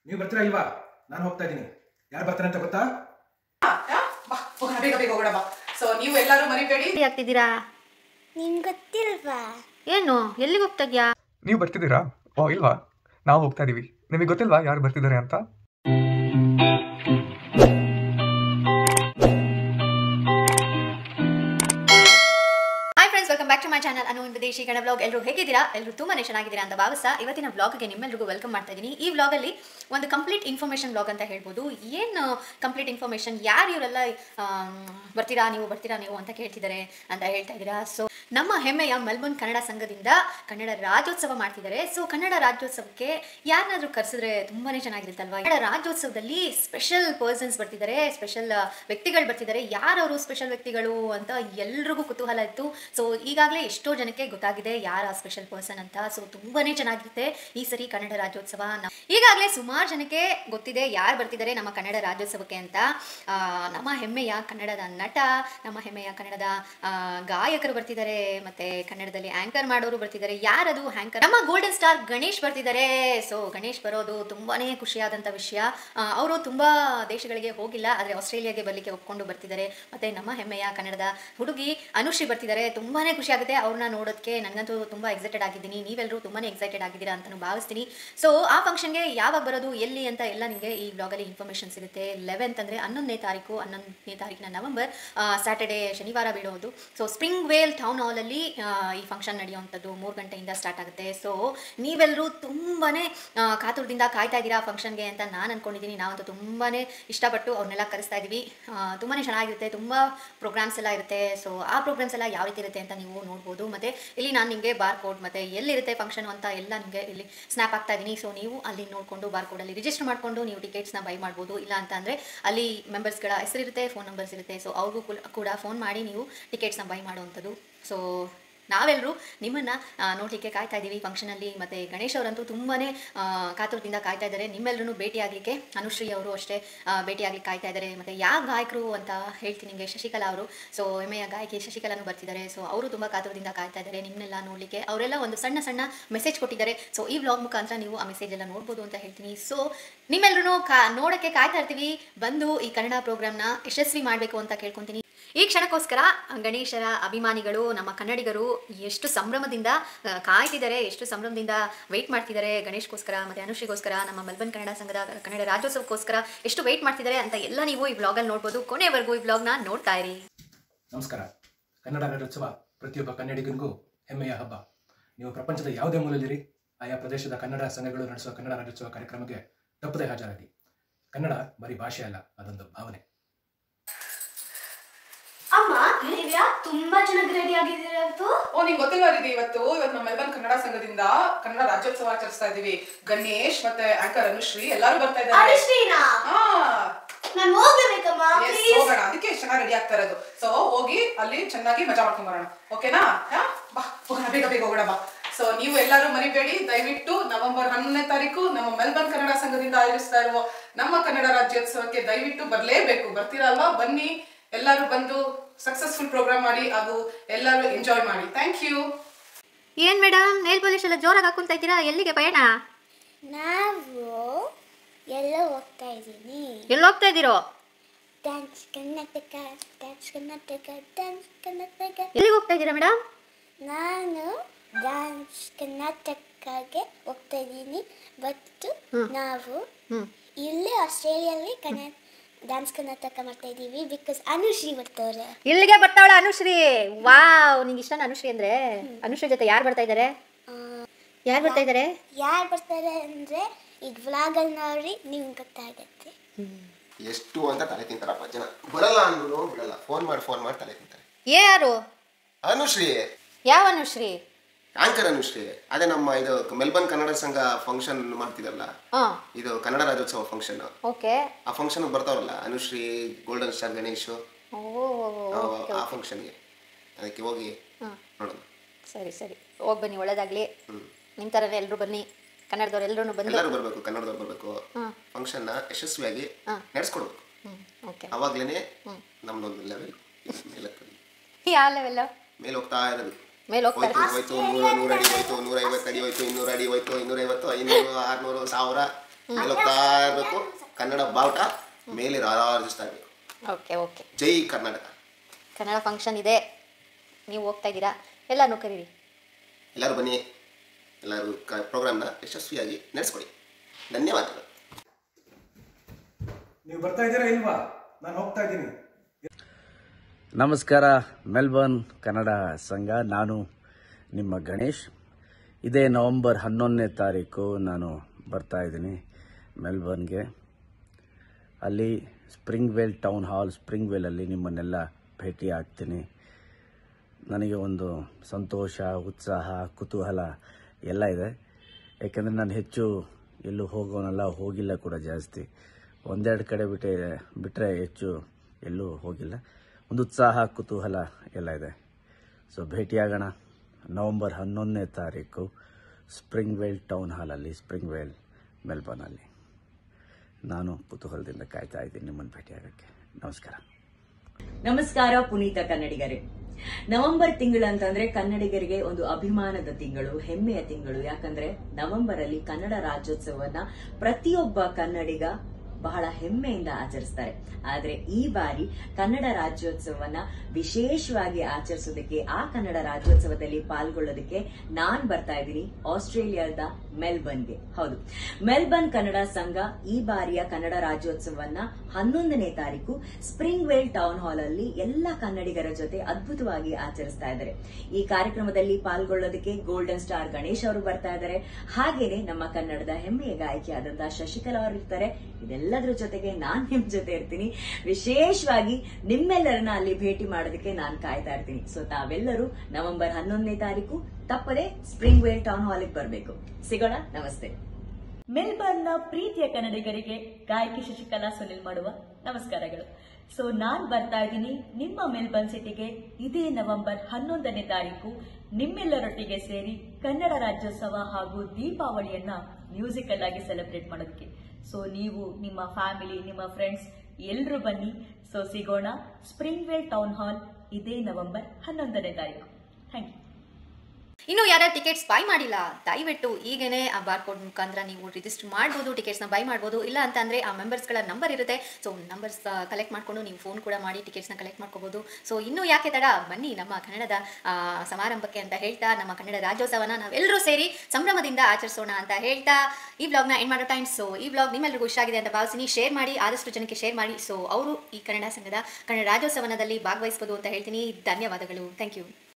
ನೀವು ಬರ್ತೀರಾ ಇಲ್ವಾ ನಾನು ಹೋಗ್ತಾ ಇದ್ದೀನಿ ಯಾರು ಬರ್ತಾರೆ ಅಂತ ಗೊತ್ತಾ ಬಾ ಹೋಗೋಣ ಬೇಗ ಬೇಗ ಹೋಗೋಣ ಬಾ ಸೊ ನೀವು ಎಲ್ಲರೂ ಮರಿಬೇಡಿ ರೆಡಿ ಆಗ್ತಿದ್ದೀರಾ ನಿಮ್ಗೆ ಗೊತ್ತಿಲ್ವಾ ಏನು ಎಲ್ಲಿಗೆ ಹೋಗ್ತಾ ಇದ್ಯಾ ನೀವು ಬರ್ತಿದ್ದೀರಾ ಓ ಇಲ್ವಾ ನಾವು ಹೋಗ್ತಾ ಇದೀವಿ ನಿಮಗೆ ಗೊತ್ತಿಲ್ವಾ ಯಾರು ಬರ್ತಿದ್ದಾರೆ ಅಂತ hi friends welcome back to my channel Anu ವಿದೇಶಿ ಕನ್ನಡ ಬ್ಲಾಗ್ ಎಲ್ಲರೂ ಹೇಗಿದ್ದೀರಾ ಎಲ್ಲರೂ ತುಂಬಾ ಚೆನ್ನಾಗಿದ್ದೀರಾ ಅಂತ ಭಾವಿಸ್ತಾ ಇವತ್ತಿನ ಬ್ಲಾಗ್ಗೆ ನಿಮ್ಮೆಲ್ಲರಿಗೂ ವೆಲ್ಕಮ್ ಮಾಡ್ತಾ ಇದ್ದೀನಿ ಈ ಬ್ಲಾಗಲ್ಲಿ ಒಂದು ಕಂಪ್ಲೀಟ್ ಇನ್ಫಾರ್ಮೇಷನ್ ಬ್ಲಾಗ್ ಅಂತ ಹೇಳ್ಬೋದು ಏನು ಕಂಪ್ಲೀಟ್ ಇನ್ಫಾರ್ಮೇಷನ್ ಯಾರು ಇವರೆಲ್ಲ ಆಮ್, ಬರ್ತೀರಾ ನೀವು ಬರ್ತೀರಾ ನೀವು ಅಂತ ಕೇಳ್ತಿದ್ದಾರೆ ಅಂತ ಹೇಳ್ತಾ ಇದ್ದೀರಾ ಸೊ ನಮ್ಮ ಹೆಮ್ಮೆಯ ಮೆಲ್ಬೋರ್ನ್ ಕನ್ನಡ ಸಂಘದಿಂದ ಕನ್ನಡ ರಾಜ್ಯೋತ್ಸವ ಮಾಡ್ತಿದ್ದಾರೆ ಸೊ ಕನ್ನಡ ರಾಜ್ಯೋತ್ಸವಕ್ಕೆ ಯಾರನ್ನಾದ್ರೂ ಕರೆಸಿದ್ರೆ ತುಂಬಾನೇ ಚೆನ್ನಾಗಿರುತ್ತಲ್ವಾ ಕನ್ನಡ ರಾಜ್ಯೋತ್ಸವದಲ್ಲಿ ಸ್ಪೆಷಲ್ ಪರ್ಸನ್ಸ್ ಬರ್ತಿದ್ದಾರೆ ಸ್ಪೆಷಲ್ ವ್ಯಕ್ತಿಗಳು ಬರ್ತಿದ್ದಾರೆ ಯಾರವರು ಸ್ಪೆಷಲ್ ವ್ಯಕ್ತಿಗಳು ಅಂತ ಎಲ್ರಿಗೂ ಕುತೂಹಲ ಇತ್ತು ಸೊ ಈಗಾಗಲೇ ಎಷ್ಟೋ ಜನಕ್ಕೆ ಗೊತ್ತಾಗಿದೆ ಯಾರ ಸ್ಪೆಷಲ್ ಪರ್ಸನ್ ಅಂತ ಸೊ ತುಂಬಾನೇ ಚೆನ್ನಾಗಿರುತ್ತೆ ಈ ಸರಿ ಕನ್ನಡ ರಾಜ್ಯೋತ್ಸವ ನ- ಈಗಾಗಲೇ ಸುಮಾರು ಜನಕ್ಕೆ ಗೊತ್ತಿದೆ ಯಾರು ಬರ್ತಿದ್ದಾರೆ ನಮ್ಮ ಕನ್ನಡ ರಾಜ್ಯೋತ್ಸವಕ್ಕೆ ಅಂತ ಆ, ನಮ್ಮ ಹೆಮ್ಮೆಯ ಕನ್ನಡದ ನಟ ನಮ್ಮ ಹೆಮ್ಮೆಯ ಕನ್ನಡದ ಆ, ಗಾಯಕರು ಬರ್ತಿದ್ದಾರೆ ಮತ್ತೆ ಕನ್ನಡದಲ್ಲಿ ಆಂಕರ್ ಮಾಡೋರು ಬರ್ತಿದ್ದಾರೆ ಯಾರದು ಆಂಕರ್ ನಮ್ಮ ಗೋಲ್ಡನ್ ಸ್ಟಾರ್ ಗಣೇಶ್ ಬರ್ತಿದ್ದಾರೆ ಸೊ ಗಣೇಶ್ ಬರೋದು ತುಂಬಾನೇ ಖುಷಿಯಾದಂಥ ವಿಷಯ ಅವರು ತುಂಬಾ ದೇಶಗಳಿಗೆ ಹೋಗಿಲ್ಲ ಆದರೆ ಆಸ್ಟ್ರೇಲಿಯಾಗೆ ಬರಲಿಕ್ಕೆ ಒಪ್ಕೊಂಡು ಬರ್ತಿದ್ದಾರೆ ಮತ್ತೆ ನಮ್ಮ ಹೆಮ್ಮೆಯ ಕನ್ನಡದ ಹುಡುಗಿ ಅನುಶ್ರೀ ಬರ್ತಿದ್ದಾರೆ ತುಂಬಾನೇ ಖುಷಿ ಆಗುತ್ತೆ ಅವ್ರನ್ನ ನೋಡೋದಕ್ಕೆ ನನಗಂತೂ ತುಂಬಾ ಎಕ್ಸೈಟೆಡ್ ಆಗಿದ್ದೀನಿ ನೀವೆಲ್ಲರೂ ತುಂಬಾನೇ ಎಕ್ಸೈಟೆಡ್ ಆಗಿದ್ದೀರಾ ಅಂತ ಭಾವಿಸ್ತೀನಿ ಸೊ ಆ ಫಂಕ್ಷನ್ಗೆ ಯಾವಾಗ ಬರೋದು ಎಲ್ಲಿ ಅಂತ ಎಲ್ಲ ನಿಮಗೆ ಈ ಬ್ಲಾಗಲ್ಲಿ ಇನ್ಫಾರ್ಮೇಷನ್ ಸಿಗುತ್ತೆ ಲೆವೆಂತ್ ಅಂದರೆ ಹನ್ನೊಂದನೇ ತಾರೀಕು ಹನ್ನೊಂದನೇ ತಾರೀಕಿನ ನವೆಂಬರ್ ಸ್ಯಾಟರ್ಡೇ ಶನಿವಾರ ಬೀಳೋದು ಸೊ ಸ್ಪ್ರಿಂಗ್ ವೇಲ್ ಟೌನ್ ಹಾಲಲ್ಲಿ ಈ ಫಂಕ್ಷನ್ ನಡೆಯುವಂಥದ್ದು ಮೂರು ಗಂಟೆಯಿಂದ ಸ್ಟಾರ್ಟ್ ಆಗುತ್ತೆ ಸೊ ನೀವೆಲ್ಲರೂ ತುಂಬಾನೇ ಆ, ಕಾತುರದಿಂದ ಕಾಯ್ತಾ ಇದ್ದೀರಾ ಫಂಕ್ಷನ್ಗೆ ಅಂತ ನಾನು ಅನ್ಕೊಂಡಿದ್ದೀನಿ ನಾವಂತೂ ತುಂಬಾನೇ ಇಷ್ಟಪಟ್ಟು ಅವ್ರನ್ನೆಲ್ಲ ಕರೆಸ್ತಾ ಇದ್ದೀವಿ ಆ, ತುಂಬಾನೇ ಚೆನ್ನಾಗಿರುತ್ತೆ ತುಂಬ ಪ್ರೋಗ್ರಾಮ್ಸ್ ಎಲ್ಲ ಇರುತ್ತೆ ಸೊ ಆ ಪ್ರೋಗ್ರಾಮ್ಸ್ ಎಲ್ಲ ಯಾವ ರೀತಿ ಇರುತ್ತೆ ಅಂತ ನೀವು ನೋಡ್ಬೋದು ಮತ್ತೆ ಇಲ್ಲಿ ನಾನು ನಿಮಗೆ ಬಾರ್ ಕೋಡ್ ಮತ್ತೆ ಎಲ್ಲಿರುತ್ತೆ ಫಂಕ್ಷನ್ ಅಂತ ಎಲ್ಲ ನಿಮಗೆ ಇಲ್ಲಿ ಸ್ನ್ಯಾಪ್ ಆಗ್ತಾ ಇದ್ದೀನಿ ಸೊ ನೀವು ಅಲ್ಲಿ ನೋಡಿಕೊಂಡು ಬಾರ್ ಕೋಡಲ್ಲಿ ರಿಜಿಸ್ಟರ್ ಮಾಡಿಕೊಂಡು ನೀವು ಟಿಕೆಟ್ಸ್ನ ಬೈ ಮಾಡ್ಬೋದು ಇಲ್ಲ ಅಂತ ಅಂದರೆ ಅಲ್ಲಿ ಮೆಂಬರ್ಸ್ಗಳ ಹೆಸರಿರುತ್ತೆ ಫೋನ್ ನಂಬರ್ಸ್ ಇರುತ್ತೆ ಸೊ ಅವ್ರಿಗೂ ಕುಲ್- ಕೂಡ ಫೋನ್ ಮಾಡಿ ನೀವು ಟಿಕೆಟ್ಸ್ನ ಬೈ ಮಾಡುವಂಥದ್ದು ಸೊ ನಾವೆಲ್ಲರೂ ನಿಮ್ಮನ್ನು ನೋಡಲಿಕ್ಕೆ ಕಾಯ್ತಾ ಇದ್ದೀವಿ ಫಂಕ್ಷನಲ್ಲಿ ಮತ್ತು ಗಣೇಶ್ ಅವರಂತೂ ತುಂಬಾ ಕಾತುರದಿಂದ ಕಾಯ್ತಾ ಇದ್ದಾರೆ ನಿಮ್ಮೆಲ್ಲರೂ ಭೇಟಿಯಾಗಲಿಕ್ಕೆ ಅನುಶ್ರೀ ಅವರು ಅಷ್ಟೇ ಆ, ಭೇಟಿಯಾಗ್ಲಿಕ್ಕೆ ಕಾಯ್ತಾ ಇದ್ದಾರೆ ಮತ್ತು ಯಾವ ಗಾಯಕರು ಅಂತ ಹೇಳ್ತೀನಿ ನಿಮಗೆ ಶಶಿಕಲಾ ಅವರು ಸೊ ಹೆಮ್ಮೆಯ ಗಾಯಕಿ ಶಶಿಕಲಾನು ಬರ್ತಿದ್ದಾರೆ ಸೊ ಅವರು ತುಂಬ ಕಾತುರದಿಂದ ಕಾಯ್ತಾ ಇದ್ದಾರೆ ನಿಮ್ಮನ್ನೆಲ್ಲ ನೋಡಲಿಕ್ಕೆ ಅವರೆಲ್ಲ ಒಂದು ಸಣ್ಣ ಸಣ್ಣ ಮೆಸೇಜ್ ಕೊಟ್ಟಿದ್ದಾರೆ ಸೊ ಈ ವ್ಲಾಗ್ ಮುಖಾಂತರ ನೀವು ಆ ಮೆಸೇಜ್ ಎಲ್ಲ ನೋಡ್ಬೋದು ಅಂತ ಹೇಳ್ತೀನಿ ಸೊ ನಿಮ್ಮೆಲ್ಲರೂ ಕಾ ನೋಡೋಕ್ಕೆ ಕಾಯ್ತಾ ಇರ್ತೀವಿ ಬಂದು ಈ ಕನ್ನಡ ಪ್ರೋಗ್ರಾಮ್ನ ಯಶಸ್ವಿ ಮಾಡಬೇಕು ಅಂತ ಕೇಳ್ಕೊತೀನಿ ಈ ಕ್ಷಣಕ್ಕೋಸ್ಕರ ಗಣೇಶರ ಅಭಿಮಾನಿಗಳು ನಮ್ಮ ಕನ್ನಡಿಗರು ಎಷ್ಟು ಸಂಭ್ರಮದಿಂದ ಆ, ಕಾಯ್ತಿದ್ದಾರೆ ಎಷ್ಟು ಸಂಭ್ರಮದಿಂದ ವೆಯ್ಟ್ ಮಾಡ್ತಿದ್ದಾರೆ ಗಣೇಶ್ಗೋಸ್ಕರ ಮತ್ತೆ ಅನುಶ್ರೀಗೋಸ್ಕರ ನಮ್ಮ ಮೆಲ್ಬರ್ನ್ ಕನ್ನಡ ಸಂಘದ ಕನ್ನಡ ರಾಜ್ಯೋತ್ಸವಕ್ಕೋಸ್ಕರ ಎಷ್ಟು ವೆಯ್ಟ್ ಮಾಡ್ತಿದ್ದಾರೆ ಅಂತ ಎಲ್ಲ ನೀವು ಈ ಬ್ಲಾಗಲ್ಲಿ ನೋಡ್ಬೋದು ಕೊನೆವರೆಗೂ ಈ ಬ್ಲಾಗ್ನ ನೋಡ್ತಾ ಇರಿ ನಮಸ್ಕಾರ ಕನ್ನಡ ರಾಜ್ಯೋತ್ಸವ ಪ್ರತಿಯೊಬ್ಬ ಕನ್ನಡಿಗನಿಗೂ ಹೆಮ್ಮೆಯ ಹಬ್ಬ ನೀವು ಪ್ರಪಂಚದ ಯಾವುದೇ ಮೂಲಲ್ಲಿರಿ ಆಯಾ ಪ್ರದೇಶದ ಕನ್ನಡ ಸಂಘಗಳು ನಡೆಸುವ ಕನ್ನಡ ರಾಜ್ಯೋತ್ಸವ ಕಾರ್ಯಕ್ರಮಕ್ಕೆ ತಪ್ಪದೇ ಹಾಜರಾಗಿ ಕನ್ನಡ ಬರೀ ಭಾಷೆ ಅಲ್ಲ ಅದೊಂದು ಭಾವನೆ ಅಮ್ಮ ದಿವ್ಯಾ ತುಂಬಾ ಚೆನ್ನಾಗಿ ರೆಡಿ ಆಗಿದ್ದೀರಾ ಇವತ್ತು ಓ ನಿಂಗೆ ಗೊತ್ತಿಲ್ವಾ ರೀತಿ ಇವತ್ತು ಇವತ್ತು ನಮ್ಮ ಮೆಲ್ಬರ್ನ್ ಕನ್ನಡ ಸಂಘದಿಂದ ಕನ್ನಡ ರಾಜ್ಯೋತ್ಸವ ಆಚರಿಸ್ತಾ ಇದೀವಿ ಗಣೇಶ್ ಮತ್ತೆ ಆಂಕರ್ ಅನುಶ್ರೀ ಎಲ್ಲರೂ ಬರ್ತಾ ಇದ್ದಾರೆ ಅನುಶ್ರೀನಾ ಹಾ ನಾನು ಹೋಗ್ಲೇಬೇಕಮ್ಮ Yes, please. ಹೋಗೋಣ ಅದಕ್ಕೆ ಎಷ್ಟ್ ಚೆನ್ನಾಗಿ ರೆಡಿ ಆಗ್ತಾ ಇರೋದು ಸೊ ಹೋಗಿ ಅಲ್ಲಿ ಚೆನ್ನಾಗಿ ಮಜಾ ಮಾಡ್ಕೊಂಡ್ ಬರೋಣ ಓಕೆನಾ ಹಾ? ಬಾ ಹೋಗೋಣ ಬೇಗ ಬೇಗ ಹೋಗೋಣ ಬಾ ಸೊ ನೀವು ಎಲ್ಲರೂ ಮರಿಬೇಡಿ ದಯವಿಟ್ಟು ನವೆಂಬರ್ ಹನ್ನೊಂದನೇ ತಾರೀಕು ನಮ್ಮ ಮೆಲ್ಬರ್ನ್ ಕನ್ನಡ ಸಂಘದಿಂದ ಆಯೋಜಿಸ್ತಾ ಇರುವ ನಮ್ಮ ಕನ್ನಡ ರಾಜ್ಯೋತ್ಸವಕ್ಕೆ ದಯವಿಟ್ಟು ಬರ್ಲೇಬೇಕು ಬರ್ತೀರಲ್ವಾ ಬನ್ನಿ ಎಲ್ಲರೂ ಬಂದು ಸಕ್ಸಸ್ಫುಲ್ ಪ್ರೋಗ್ರಾಮ್ ಮಾಡಿ ಹಾಗೂ ಎಲ್ಲರೂ ಎಂಜಾಯ್ ಮಾಡಿ ಥ್ಯಾಂಕ್ ಯು ಏನು ಮೇಡಮ್ ನೇಲ್ ಪಾಲಿಶ್ ಎಲ್ಲ ಜೋರಾಗಿ ಹಾಕೊಂತ ಇದ್ದೀರಾ ಎಲ್ಲಿಗೆ ಪಯಣ ನಾವು ಎಲ್ಲ ಹೋಗ್ತಾ ಇದ್ದೀನಿ ಎಲ್ಲಿ ಹೋಗ್ತಾ ಇದ್ದೀರೋ dance Karnataka dance Karnataka dance Karnataka ಎಲ್ಲಿಗೆ ಹೋಗ್ತಾ ಇದ್ದೀರಾ ಮೇಡಮ್ ನಾನು ಡ್ಯಾನ್ಸ್ ಕರ್ನಾಟಕಗೆ ಹೋಗ್ತಾ ಇದ್ದೀನಿ ಬಟ್ ಹ್ಮ್. ನಾವು ಹ್ಞೂ ಇಲ್ಲೇ ಆಸ್ಟ್ರೇಲಿಯಲ್ಲಿ ಕನ್ನಡ ಡ್ಯಾನ್ಸ್ ಕರ್ನಾಟಕ ಮಾಡ್ತಾ ಇದ್ದೀವಿ ಬಿಕಾಸ್ ಅನುಶ್ರೀ ಬರ್ತಾರೆ ಇಲ್ಲಿಗೆ ಬರ್ತಾವಳ ಅನುಶ್ರೀ ವಾವ್ ನಿಂಗೆ ಇಷ್ಟನ ಅನುಶ್ರೀ ಅಂದ್ರೆ ಅನುಶ್ರೀ ಜೊತೆ ಯಾರು ಬರ್ತಾ ಇದ್ದಾರೆ ಯಾರು ಬರ್ತಾ ಇದ್ದಾರೆ ಯಾರು ಬರ್ತಾರೆ ಅಂದರೆ ಈಗ ವ್ಲಾಗಲ್ಲಿ ನೋಡಿ ನಿಮ್ಗೆ ಗೊತ್ತಾಗತ್ತೆ ಎಷ್ಟು ಅಂತ ತಲೆ ತಿಂತಾರಪ್ಪ ಜನ ಬರಲ್ಲ ಅಂದ್ರು ಬಿಡಲ್ಲ ಫೋನ್ ಮಾಡಿ ಫೋನ್ ಮಾಡಿ ತಲೆ ತಿಂತಾರೆ ಏ ಯಾರು ಅನುಶ್ರೀ ಯಾವ ಅನುಶ್ರೀ ಆಂಕರ್ ಅನುಶ್ರೀ ಅದೇ ನಮ್ಮ ಇದು ಮೆಲ್ಬರ್ನ್ ಕನ್ನಡ ಸಂಘ ಫಂಕ್ಷನ್ ಮಾಡ್ತಿದಲ್ಲ ಹಾಂ ಇದು ಕನ್ನಡ ರಾಜ್ಯೋತ್ಸವ ಫಂಕ್ಷನ್ ಓಕೆ ಆ ಫಂಕ್ಷನ್ ಬರ್ತಾವಲ್ಲ ಅನುಶ್ರೀ ಗೋಲ್ಡನ್ ಸ್ಟಾರ್ ಗಣೇಶ್ ಓ ಆ ಫಂಕ್ಷನ್ಗೆ ಅದಕ್ಕೆ ಹೋಗಿ ಹಾಂ ನೋಡೋಣ ಸರಿ ಸರಿ ಹೋಗಿ ಬನ್ನಿ ಒಳ್ಳೇದಾಗ್ಲಿ ಹ್ಮ್. ನಿಮ್ಮ ಥರನೇ ಎಲ್ಲರೂ ಬನ್ನಿ ಕನ್ನಡದವ್ರು ಎಲ್ಲರೂ ಬಂದು ಎಲ್ಲರೂ ಬರಬೇಕು ಕನ್ನಡದವ್ರು ಬರಬೇಕು ಹಾಂ ಫಂಕ್ಷನ್ನ ಯಶಸ್ವಿಯಾಗಿ ಹಾ. ನಡೆಸ್ಕೊಡ್ಬೇಕು ಹ್ಞೂ ಓಕೆ ಅವಾಗ್ಲೇ ನಮ್ದೊಂದು ಲೆವೆಲ್ ಮೇಲೆ ಯಾವ ಲೆವೆಲ್ಲು ಮೇಲೆ ಹೋಗ್ತಾ ಇರೋದು ಮೇಲೆ ಹೋಗ್ತಾರೆ ಹೋಯ್ತು ಹೋಯ್ತು ನೂರ ನೂರ ಅಡಿ ಹೋಯ್ತು ನೂರ ಐವತ್ತು ಅಡಿ ಹೋಯ್ತು ಇನ್ನೂರ ಅಡಿ ಹೋಯ್ತು ಇನ್ನೂರೈವತ್ತು ಐನೂರು ಆರ್ನೂರು ಸಾವಿರ ಮೇಲೆ ಹೋಗ್ತಾ ಇರಬೇಕು ಕನ್ನಡ ಬಾವುಟ ಮೇಲೆ ರಾರಾಜಿಸ್ತಾ ಇರಬೇಕು okay okay Jai Karnataka Kannada function ಇದೆ ನೀವು ಹೋಗ್ತಾ ಇದ್ದೀರಾ ಎಲ್ಲರೂ ಕರೀರಿ ಎಲ್ಲರೂ ಬನ್ನಿ ಎಲ್ಲರೂ ಕ ಪ್ರೋಗ್ರಾಮ್ನ ಯಶಸ್ವಿಯಾಗಿ ನಡೆಸ್ಕೊಡಿ ಧನ್ಯವಾದಗಳು ನೀವು ಬರ್ತಾ ಇದ್ದೀರಾ ಇಲ್ವಾ ನಾನು ಹೋಗ್ತಾ ಇದ್ದೀನಿ ನಮಸ್ಕಾರ ಮೆಲ್ಬರ್ನ್ ಕನ್ನಡ ಸಂಘ ನಾನು ನಿಮ್ಮ ಗಣೇಶ್ ಇದೇ ನವೆಂಬರ್ ಹನ್ನೊಂದನೇ ತಾರೀಕು ನಾನು ಬರ್ತಾ ಇದ್ದೀನಿ ಮೆಲ್ಬರ್ನ್ಗೆ ಅಲ್ಲಿ Springvale Town Hall Springvale ವೇಲಲ್ಲಿ ನಿಮ್ಮನ್ನೆಲ್ಲ ಭೇಟಿ ಆಗ್ತೀನಿ ನನಗೆ ಒಂದು ಸಂತೋಷ ಉತ್ಸಾಹ ಕುತೂಹಲ ಎಲ್ಲ ಇದೆ ಯಾಕೆಂದರೆ ನಾನು ಹೆಚ್ಚು ಎಲ್ಲೂ ಹೋಗೋನಲ್ಲ ಹೋಗಿಲ್ಲ ಕೂಡ ಜಾಸ್ತಿ ಒಂದೆರಡು ಕಡೆ ಬಿಟ್ಟೆ ಬಿಟ್ಟರೆ ಹೆಚ್ಚು ಎಲ್ಲೂ ಹೋಗಿಲ್ಲ ಒಂದು ಉತ್ಸಾಹ ಕುತೂಹಲ ಎಲ್ಲ ಇದೆ ಸೊ ಭೇಟಿಯಾಗೋಣ ನವಂಬರ್ ಹನ್ನೊಂದನೇ ತಾರೀಕು ಸ್ಪ್ರಿಂಗ್ ವೇಲ್ ಟೌನ್ ಹಾಲಲ್ಲಿ ಸ್ಪ್ರಿಂಗ್ ವೇಲ್ ಮೆಲ್ಬರ್ನಲ್ಲಿ ನಾನು ಕುತೂಹಲದಿಂದ ಕಾಯ್ತಾ ಇದ್ದೀನಿ ನಿಮ್ಮನ್ನು ಭೇಟಿಯಾಗೋಕ್ಕೆ ನಮಸ್ಕಾರ ನಮಸ್ಕಾರ ಪುನೀತ ಕನ್ನಡಿಗರೇ ನವೆಂಬರ್ ತಿಂಗಳು ಅಂತಂದ್ರೆ ಕನ್ನಡಿಗರಿಗೆ ಒಂದು ಅಭಿಮಾನದ ತಿಂಗಳು ಹೆಮ್ಮೆಯ ತಿಂಗಳು ಯಾಕಂದ್ರೆ ನವೆಂಬರ್ ಅಲ್ಲಿ ಕನ್ನಡ ರಾಜ್ಯೋತ್ಸವವನ್ನ ಪ್ರತಿಯೊಬ್ಬ ಕನ್ನಡಿಗ ಬಹಳ ಹೆಮ್ಮೆಯಿಂದ ಆಚರಿಸ್ತಾರೆ ಆದ್ರೆ ಈ ಬಾರಿ ಕನ್ನಡ ರಾಜ್ಯೋತ್ಸವವನ್ನ ವಿಶೇಷವಾಗಿ ಆಚರಿಸೋದಕ್ಕೆ ಆ ಕನ್ನಡ ರಾಜ್ಯೋತ್ಸವದಲ್ಲಿ ಪಾಲ್ಗೊಳ್ಳೋದಕ್ಕೆ ನಾನ್ ಬರ್ತಾ ಇದ್ದೀನಿ ಆಸ್ಟ್ರೇಲಿಯಾದ ಮೆಲ್ಬರ್ನ್ಗೆ ಹೌದು ಮೆಲ್ಬರ್ನ್ ಕನ್ನಡ ಸಂಘ ಈ ಬಾರಿಯ ಕನ್ನಡ ರಾಜ್ಯೋತ್ಸವವನ್ನ ಹನ್ನೊಂದನೇ ತಾರೀಕು ಸ್ಪ್ರಿಂಗ್ ವೇಲ್ ಟೌನ್ ಹಾಲ್ ಅಲ್ಲಿ ಎಲ್ಲ ಕನ್ನಡಿಗರ ಜೊತೆ ಅದ್ಭುತವಾಗಿ ಆಚರಿಸ್ತಾ ಇದ್ದಾರೆ ಈ ಕಾರ್ಯಕ್ರಮದಲ್ಲಿ ಪಾಲ್ಗೊಳ್ಳೋದಕ್ಕೆ ಗೋಲ್ಡನ್ ಸ್ಟಾರ್ ಗಣೇಶ್ ಅವರು ಬರ್ತಾ ಇದ್ದಾರೆ ಹಾಗೇನೆ ನಮ್ಮ ಕನ್ನಡದ ಹೆಮ್ಮೆಯ ಗಾಯಕಿಯಾದಂತಹ ಶಶಿಕಲಾ ಅವರು ಇರ್ತಾರೆ ಇದೆಲ್ಲದರ ಜೊತೆಗೆ ನಾನ್ ನಿಮ್ ಜೊತೆ ಇರ್ತೀನಿ ವಿಶೇಷವಾಗಿ ನಿಮ್ಮೆಲ್ಲರನ್ನ ಅಲ್ಲಿ ಭೇಟಿ ಮಾಡೋದಕ್ಕೆ ನಾನ್ ಕಾಯ್ತಾ ಇರ್ತೀನಿ ಸೊ ತಾವೆಲ್ಲರೂ ನವೆಂಬರ್ ಹನ್ನೊಂದನೇ ತಾರೀಕು ತಪ್ಪದೆ ಸ್ಪ್ರಿಂಗ್ ವೇಲ್ ಟೌನ್ ಹಾಲ್ಗೆ ಬರಬೇಕು ಸಿಗೋಣ ನಮಸ್ತೆ ಮೆಲ್ಬರ್ನ್ನ ಪ್ರೀತಿಯ ಕನ್ನಡಿಗರಿಗೆ ಗಾಯಕಿ ಶಶಿಕಲಾ ಸುನಿಲ್ ಮಾಡುವ ನಮಸ್ಕಾರಗಳು ಸೊ ನಾನ್ ಬರ್ತಾ ಇದ್ದೀನಿ ನಿಮ್ಮ ಮೆಲ್ಬರ್ನ್ ಸಿಟಿಗೆ ಇದೇ ನವೆಂಬರ್ ಹನ್ನೊಂದನೇ ತಾರೀಕು ನಿಮ್ಮೆಲ್ಲರೊಟ್ಟಿಗೆ ಸೇರಿ ಕನ್ನಡ ರಾಜ್ಯೋತ್ಸವ ಹಾಗೂ ದೀಪಾವಳಿಯನ್ನ ಮ್ಯೂಸಿಕಲ್ ಆಗಿ ಸೆಲೆಬ್ರೇಟ್ ಮಾಡೋದಕ್ಕೆ ಸೊ ನೀವು ನಿಮ್ಮ ಫ್ಯಾಮಿಲಿ ನಿಮ್ಮ ಫ್ರೆಂಡ್ಸ್ ಎಲ್ಲರೂ ಬನ್ನಿ ಸೊ ಸಿಗೋಣ ಸ್ಪ್ರಿಂಗ್ ವೇಲ್ ಟೌನ್ ಹಾಲ್ ಇದೇ ನವೆಂಬರ್ ಹನ್ನೊಂದನೇ ತಾರೀಕು ಥ್ಯಾಂಕ್ ಯು ಇನ್ನು ಯಾರ್ಯಾರು ಟಿಕೆಟ್ಸ್ ಬೈ ಮಾಡಿಲ್ಲ ದಯವಿಟ್ಟು ಈಗೇನೆ ಆ ಬಾರ್ಕೋಡ್ ಮುಖಾಂತರ ನೀವು ರಿಜಿಸ್ಟರ್ ಮಾಡ್ಬೋದು ಟಿಕೆಟ್ಸ್ನ ಬೈ ಮಾಡ್ಬೋದು ಇಲ್ಲ ಅಂತಂದರೆ ಆ ಮೆಂಬರ್ಸ್ಗಳ ನಂಬರ್ ಇರುತ್ತೆ ಸೊ ನಂಬರ್ಸ್ ಕಲೆಕ್ಟ್ ಮಾಡಿಕೊಂಡು ನೀವು ಫೋನ್ ಕೂಡ ಮಾಡಿ ಟಿಕೆಟ್ಸ್ನ ಕಲೆಕ್ಟ್ ಮಾಡ್ಕೋಬೋದು ಸೊ ಇನ್ನೂ ಯಾಕೆ ತಡ ಬನ್ನಿ ನಮ್ಮ ಕನ್ನಡದ ಆ, ಸಮಾರಂಭಕ್ಕೆ ಅಂತ ಹೇಳ್ತಾ ನಮ್ಮ ಕನ್ನಡ ರಾಜ್ಯೋತ್ಸವನ ನಾವೆಲ್ಲರೂ ಸೇರಿ ಸಂಭ್ರಮದಿಂದ ಆಚರಿಸೋಣ ಅಂತ ಹೇಳ್ತಾ ಈ ಬ್ಲಾಗ್ನ ಎಂಡ್ ಮಾಡೋ ಟೈಮ್ ಸೊ ಈ ಬ್ಲಾಗ್ ನಿಮ್ಮೆಲ್ಲರಿಗೂ ಇಷ್ಟ ಆಗಿದೆ ಅಂತ ಭಾವಿಸಿನಿ ಶೇರ್ ಮಾಡಿ ಆದಷ್ಟು ಜನಕ್ಕೆ ಶೇರ್ ಮಾಡಿ ಸೊ ಅವರು ಈ ಕನ್ನಡ ಸಂಘದ ಕನ್ನಡ ರಾಜ್ಯೋತ್ಸವನದಲ್ಲಿ ಭಾಗವಹಿಸ್ಬೋದು ಅಂತ ಹೇಳ್ತೀನಿ ಧನ್ಯವಾದಗಳು ಥ್ಯಾಂಕ್ ಯು